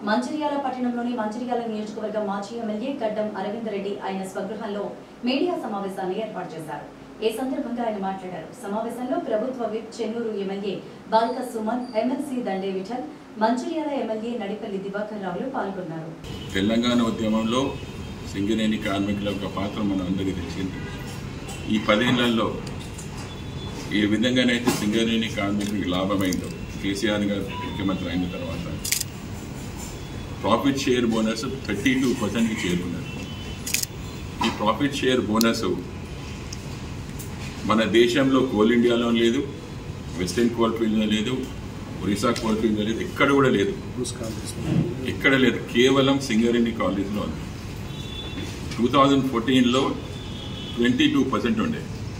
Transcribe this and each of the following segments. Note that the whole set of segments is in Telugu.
మంచిర్యాల పట్టణంలోని మంచిర్యాల నియోజకవర్గ మాజీ ఎమ్మెల్యే గడ్డం అరవింద్ రెడ్డి ఆయన స్వగృహంలో మీడియా సమావేశాన్ని ఏర్పాటు చేశారు ఈ సందర్భంగా ఆయన మాట్లాడారు సమావేశంలో ప్రభుత్వ whip Chennur MLA Balka Suman MLC Dande Vittal Mancherial MLA Nadipalli Diwakar రావులు పాల్గొన్నారు తెలంగాణ ఉద్యమంలో సింగరేణి కార్మికుల యొక్క పాత్ర మన అందరికీ తెలిసింది ఈ పదేళ్లలో ఏ విధంగానైతే సింగరేణి కార్మికుడికి లాభమైందో కేసీఆర్ గారు ముఖ్యమంత్రి అయిన తర్వాత profit share bonus thirty two పర్సెంట్కి చేరుకున్నారు ఈ ప్రాఫిట్ షేర్ బోనస్ మన దేశంలో కోల్ ఇండియాలో లేదు వెస్టర్న్ కోల్ ఫీల్డ్లో లేదు ఒరిస్సా కోల్ ఫీల్డ్లో లేదు ఎక్కడ కూడా లేదు ఎక్కడ లేదు కేవలం సింగరేణి కాలేజ్లో ఉంది టూ థౌజండ్ ఫోర్టీన్లో ట్వంటీ టూ పర్సెంట్ ఉండే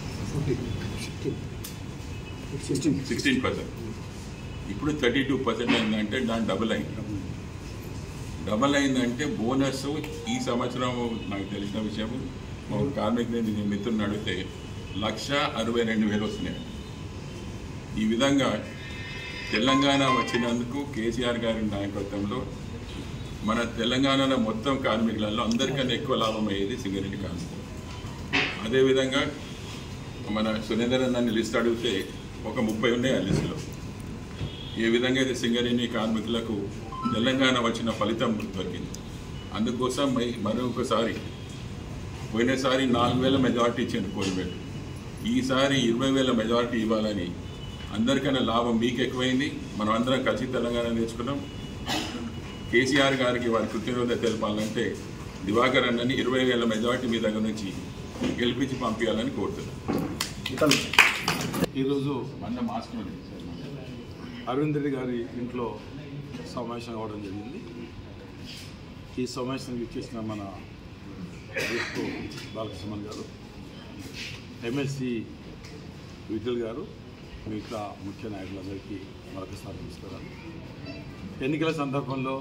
సిక్స్టీన్ పర్సెంట్ ఇప్పుడు థర్టీ టూ పర్సెంట్ అయిందంటే దాని డబుల్ అయింది డబుల్ అయిందంటే బోనస్ ఈ సంవత్సరం నాకు తెలిసిన విషయం మా కార్మికుని నేను మిత్రుని అడిగితే లక్ష అరవై రెండు వేలు వస్తున్నాయి ఈ విధంగా తెలంగాణ వచ్చినందుకు కేసీఆర్ గారి నాయకత్వంలో మన తెలంగాణలో మొత్తం కార్మికులలో అందరికన్నా ఎక్కువ లాభం అయ్యేది సింగరేణి కార్మికులు అదేవిధంగా మన సురేందర్ నన్ను లిస్ట్ అడిగితే ఒక ముప్పై ఉన్నాయి ఆ లిస్టులో ఏ విధంగా అయితే సింగరేణి కార్మికులకు తెలంగాణ వచ్చిన ఫలితం దొరికింది అందుకోసం మై- మరొకసారి పోయినసారి నాలుగు వేల మెజార్టీ ఇచ్చింది కోల్బెట్ ఈసారి ఇరవై వేల మెజార్టీ ఇవ్వాలని అందరికన్నా లాభం మీకు ఎక్కువైంది మనం అందరం కలిసి తెలంగాణ నేర్చుకున్నాం కేసీఆర్ గారికి వారి కృతజ్ఞత తెలపాలంటే దివాకర్ అన్నని ఇరవై వేల మెజార్టీ మీ దగ్గర నుంచి గెలిపించి పంపించాలని కోరుతున్నాను ఈరోజు మన మాస్క్ ఉంది. అరవింద్ రెడ్డి గారి ఇంట్లో సమావేశం కావడం జరిగింది ఈ సమావేశానికి ఇచ్చేసిన మన విప్ బాలకృష్ణన్ గారు ఎమ్మెల్సీ విఠల్ గారు మిగతా ముఖ్య నాయకులందరికీ మరొకసారి నమస్కారాలు ఎన్నికల సందర్భంలో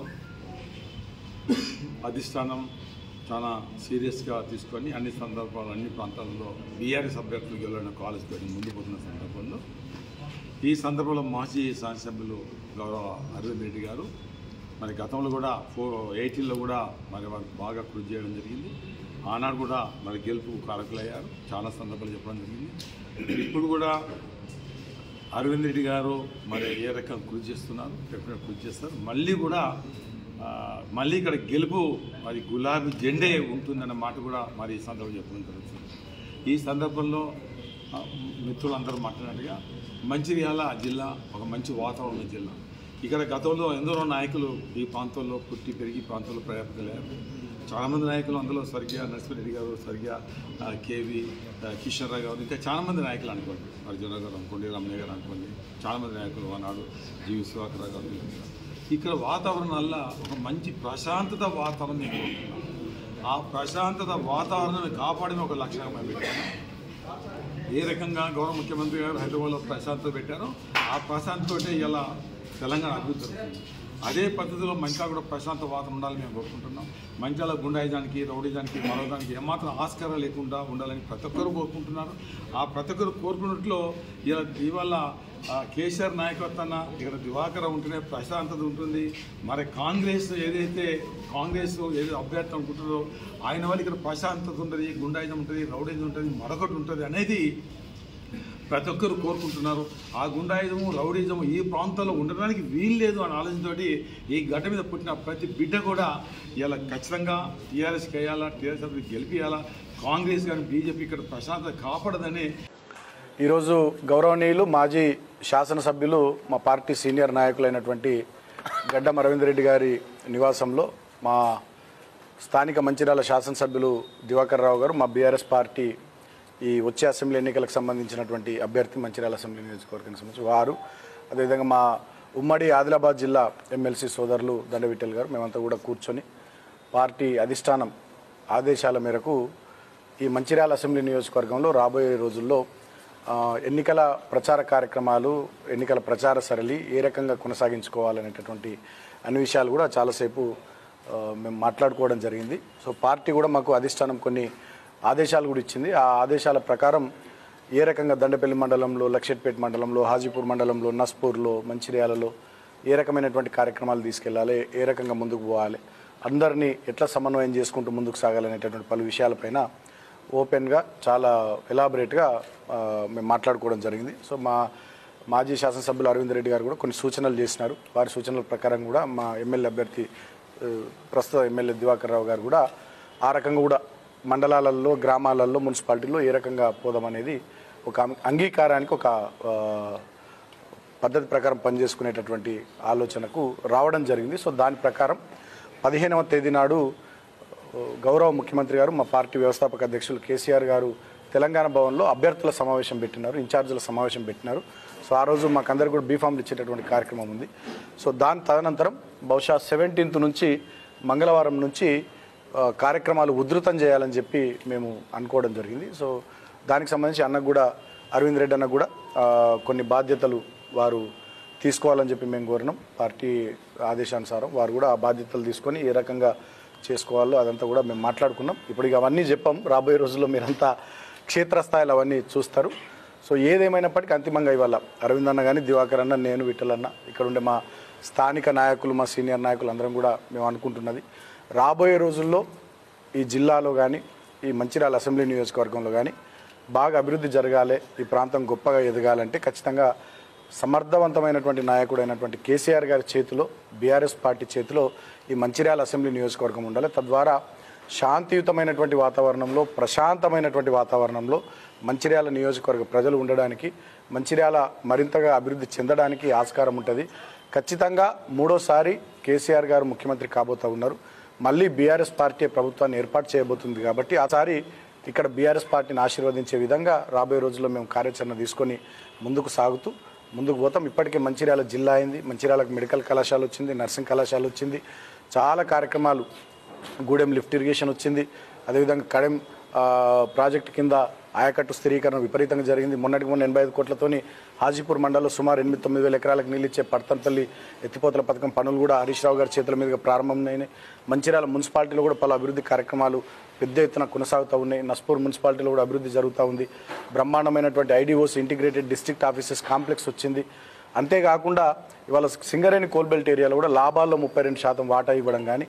అధిష్టానం చాలా సీరియస్గా తీసుకొని అన్ని సందర్భాలు అన్ని ప్రాంతాల్లో బీఆర్ఎస్ అభ్యర్థులు గెలవడం కాలేజ్ పెట్టి ముందు పోతున్న సందర్భంలో ఈ సందర్భంలో మాజీ శాసనసభ్యులు గౌరవ అరవింద్ రెడ్డి గారు మరి గతంలో కూడా ఫోర్ ఎయిటీన్లో కూడా మరి వారు బాగా కృషి చేయడం జరిగింది ఆనాడు కూడా మరి గెలుపు కారకులయ్యారు చాలా సందర్భాలు చెప్పడం జరిగింది ఇప్పుడు కూడా అరవింద్ రెడ్డి గారు మరి ఏ రకం కృషి చేస్తున్నారు డెఫినెట్ కృషి చేస్తారు మళ్ళీ కూడా ఆ, మళ్ళీ ఇక్కడ గెలుపు మరి గులాబీ జెండే ఉంటుందన్న మాట కూడా మరి ఈ సందర్భంలో చెప్పడం జరుగుతుంది ఈ సందర్భంలో ఆ, మిత్రులందరూ మాట్లాడినట్టుగా మంచిర్యాల జిల్లా ఒక మంచి వాతావరణ జిల్లా ఇక్కడ గతంలో ఎందరో నాయకులు ఈ ప్రాంతంలో పుట్టి పెరిగి ఈ ప్రాంతంలో ప్రయాణికలయ్యారు చాలామంది నాయకులు అందులో స్వర్గీయ నరసింహరెడ్డి గారు స్వర్గీయ ఆ, కేవి ఆ, కిషన్ రావు గారు ఇంకా చాలామంది నాయకులు అనుకోండి అర్జున గారు అనుకోండి రమణయ్య గారు అనుకోండి చాలామంది నాయకులు ఆనాడు జీవి సుధాకర్ గారు వీళ్ళు ఉన్నారు. ఇక్కడ వాతావరణం వల్ల ఒక మంచి ప్రశాంతత వాతావరణం మీకు ఉంటున్నాం ఆ ప్రశాంతత వాతావరణాన్ని కాపాడిన ఒక లక్ష్యంగా మేము పెట్టాము ఏ రకంగా గౌరవ ముఖ్యమంత్రి గారు హైదరాబాద్లో ప్రశాంతత పెట్టారో ఆ ప్రశాంతతోటే ఇలా తెలంగాణ అభివృద్ధి జరుగుతుంది అదే పద్ధతిలో మంచిగా కూడా ప్రశాంత వాతావరణం ఉండాలని మేము కోరుకుంటున్నాం మంచాల గుండాయిజానికి రౌడీజానికి మరోదానికి ఏమాత్రం ఆస్కారం లేకుండా ఉండాలని ప్రతి ఒక్కరు కోరుకుంటున్నారు ఆ ప్రతి ఒక్కరు కోరుకున్నట్లో ఇలా ఇవాళ ఆ, కేసీఆర్ నాయకత్వాన ఇక్కడ దివాకర ఉంటేనే ప్రశాంతత ఉంటుంది మరి కాంగ్రెస్ ఏదైతే కాంగ్రెస్ ఏదైతే అభ్యర్థి అనుకుంటుందో ఆయన వల్ల ఇక్కడ ప్రశాంతత ఉంటుంది గుండాయిజం ఉంటుంది రౌడీజం ఉంటుంది మరొకటి ఉంటుంది అనేది ప్రతి ఒక్కరు కోరుకుంటున్నారు ఆ గుండాయిజము రౌడీజము ఈ ప్రాంతంలో ఉండడానికి వీలు లేదు అనే ఆలోచనతోటి ఈ గడ్డ మీద పుట్టిన ప్రతి బిడ్డ కూడా ఇలా ఖచ్చితంగా టీఆర్ఎస్కి వేయాలా టీఆర్ఎస్ అభివృద్ధి గెలిపియాలా కాంగ్రెస్ కానీ బీజేపీ ఇక్కడ ప్రశాంతత కాపాడదని ఈరోజు గౌరవనీయులు మాజీ శాసనసభ్యులు మా పార్టీ సీనియర్ నాయకులైనటువంటి గడ్డం అరవింద్ రెడ్డి గారి నివాసంలో మా స్థానిక మంచిర్యాల శాసనసభ్యులు దివాకర్ రావు గారు మా బీఆర్ఎస్ పార్టీ ఈ వచ్చే అసెంబ్లీ ఎన్నికలకు సంబంధించినటువంటి అభ్యర్థి మంచిర్యాల అసెంబ్లీ నియోజకవర్గానికి సంబంధించి వారు అదేవిధంగా మా ఉమ్మడి ఆదిలాబాద్ జిల్లా ఎమ్మెల్సీ సోదరులు దండవిఠల్ గారు మేమంతా కూడా కూర్చొని పార్టీ అధిష్టానం ఆదేశాల మేరకు ఈ మంచిర్యాల అసెంబ్లీ నియోజకవర్గంలో రాబోయే రోజుల్లో ఆ, ఎన్నికల ప్రచార కార్యక్రమాలు ఎన్నికల ప్రచార సరళి ఏ రకంగా కొనసాగించుకోవాలనేటటువంటి అన్ని విషయాలు కూడా చాలాసేపు ఆ, మేము మాట్లాడుకోవడం జరిగింది సో పార్టీ కూడా మాకు అధిష్టానం కొన్ని ఆదేశాలు కూడా ఇచ్చింది ఆ ఆదేశాల ప్రకారం ఏ రకంగా దండపల్లి మండలంలో లక్షెట్పేట మండలంలో హాజీపూర్ మండలంలో నస్పూర్లో మంచిర్యాలలో ఏ రకమైనటువంటి కార్యక్రమాలు తీసుకెళ్ళాలి ఏ రకంగా ముందుకు పోవాలి అందరినీ ఎట్లా సమన్వయం చేసుకుంటూ ముందుకు సాగాలనేటటువంటి పలు విషయాలపైన ఓపెన్గా చాలా ఎలాబరేట్గా ఆ, మేము మాట్లాడుకోవడం జరిగింది సో మా మాజీ శాసనసభ్యులు అరవింద్ రెడ్డి గారు కూడా కొన్ని సూచనలు చేసినారు వారి సూచనల ప్రకారం కూడా మా ఎమ్మెల్యే అభ్యర్థి ఆ, ప్రస్తుత ఎమ్మెల్యే దివాకర్ రావు గారు కూడా ఆ రకంగా కూడా మండలాలలో గ్రామాలలో మున్సిపాలిటీలో ఏ రకంగా పోదామనేది ఒక అంగీకారానికి ఒక ఆ, పద్ధతి ప్రకారం పనిచేసుకునేటటువంటి ఆలోచనకు రావడం జరిగింది సో దాని ప్రకారం పదిహేనవ తేదీ నాడు ఆ, గౌరవ ముఖ్యమంత్రి గారు మా పార్టీ వ్యవస్థాపక అధ్యక్షులు కేసీఆర్ గారు తెలంగాణ భవన్లో అభ్యర్థుల సమావేశం పెట్టినారు ఇన్ఛార్జీల సమావేశం పెట్టినారు సో ఆ రోజు మాకందరు కూడా బీఫామ్లు ఇచ్చేటటువంటి కార్యక్రమం ఉంది సో దాని తదనంతరం బహుశా సెవెంటీన్త్ నుంచి మంగళవారం నుంచి ఆ, కార్యక్రమాలు ఉధృతం చేయాలని చెప్పి మేము అనుకోవడం జరిగింది సో దానికి సంబంధించి అన్నకు కూడా అరవింద్ రెడ్డి అన్న కూడా ఆ, కొన్ని బాధ్యతలు వారు తీసుకోవాలని చెప్పి మేము కోరినాం పార్టీ ఆదేశానుసారం వారు కూడా ఆ బాధ్యతలు తీసుకొని ఏ రకంగా చేసుకోవాలో అదంతా కూడా మేము మాట్లాడుకున్నాం ఇప్పుడు ఇక అవన్నీ చెప్పాం రాబోయే రోజుల్లో మీరంతా క్షేత్రస్థాయిలో అవన్నీ చూస్తారు సో ఏదేమైనప్పటికీ అంతిమంగా ఇవాళ అరవింద్ అన్న కానీ దివాకర్ అన్న నేను విఠలన్న ఇక్కడ ఉండే మా స్థానిక నాయకులు మా సీనియర్ నాయకులు అందరం కూడా మేము అనుకుంటున్నది రాబోయే రోజుల్లో ఈ జిల్లాలో కానీ ఈ మంచిర్యాల అసెంబ్లీ నియోజకవర్గంలో కానీ బాగా అభివృద్ధి జరగాలి ఈ ప్రాంతం గొప్పగా ఎదగాలంటే ఖచ్చితంగా సమర్థవంతమైనటువంటి నాయకుడైనటువంటి కేసీఆర్ గారి చేతిలో బీఆర్ఎస్ పార్టీ చేతిలో ఈ మంచిర్యాల అసెంబ్లీ నియోజకవర్గం ఉండాలి తద్వారా శాంతియుతమైనటువంటి వాతావరణంలో ప్రశాంతమైనటువంటి వాతావరణంలో మంచిర్యాల నియోజకవర్గ ప్రజలు ఉండడానికి మంచిర్యాల మరింతగా అభివృద్ధి చెందడానికి ఆస్కారం ఉంటుంది ఖచ్చితంగా మూడోసారి కేసీఆర్ గారు ముఖ్యమంత్రి కాబోతా ఉన్నారు మళ్ళీ బీఆర్ఎస్ పార్టీ ప్రభుత్వాన్ని ఏర్పాటు చేయబోతుంది కాబట్టి ఆసారి ఇక్కడ బీఆర్ఎస్ పార్టీని ఆశీర్వదించే విధంగా రాబోయే రోజుల్లో మేము కార్యాచరణ తీసుకొని ముందుకు సాగుతూ ముందుకు పోతాం ఇప్పటికే మంచిర్యాల జిల్లా అయింది మంచిర్యాలకు మెడికల్ కళాశాల వచ్చింది నర్సింగ్ కళాశాల వచ్చింది చాలా కార్యక్రమాలు గూడెం లిఫ్ట్ ఇరిగేషన్ వచ్చింది అదేవిధంగా కడెం ఆ, ప్రాజెక్టు కింద ఆయకట్టు స్థిరీకరణ విపరీతంగా జరిగింది మొన్నటికి మొన్న ఎనభై ఐదు కోట్లతోని హాజీపూర్ మండలంలో సుమారు ఎనిమిది తొమ్మిది వేల ఎకరాలకు నీళ్ళు ఇచ్చే పడతంపల్లి ఎత్తిపోతల పథకం పనులు కూడా హరీష్ రావు గారి చేతుల మీదుగా ప్రారంభమైనాయి మంచిర్యాల మున్సిపాలిటీలో కూడా పలు అభివృద్ధి కార్యక్రమాలు పెద్ద ఎత్తున కొనసాగుతూ ఉన్నాయి నస్పూర్ మున్సిపాలిటీలో కూడా అభివృద్ధి జరుగుతూ ఉంది బ్రహ్మాండమైనటువంటి IDOCs integrated district offices complex వచ్చింది అంతేకాకుండా ఇవాళ సింగరేణి కోల్బెల్ట్ ఏరియాలో కూడా లాభాల్లో ముప్పై రెండు శాతం వాటా ఇవ్వడం కానీ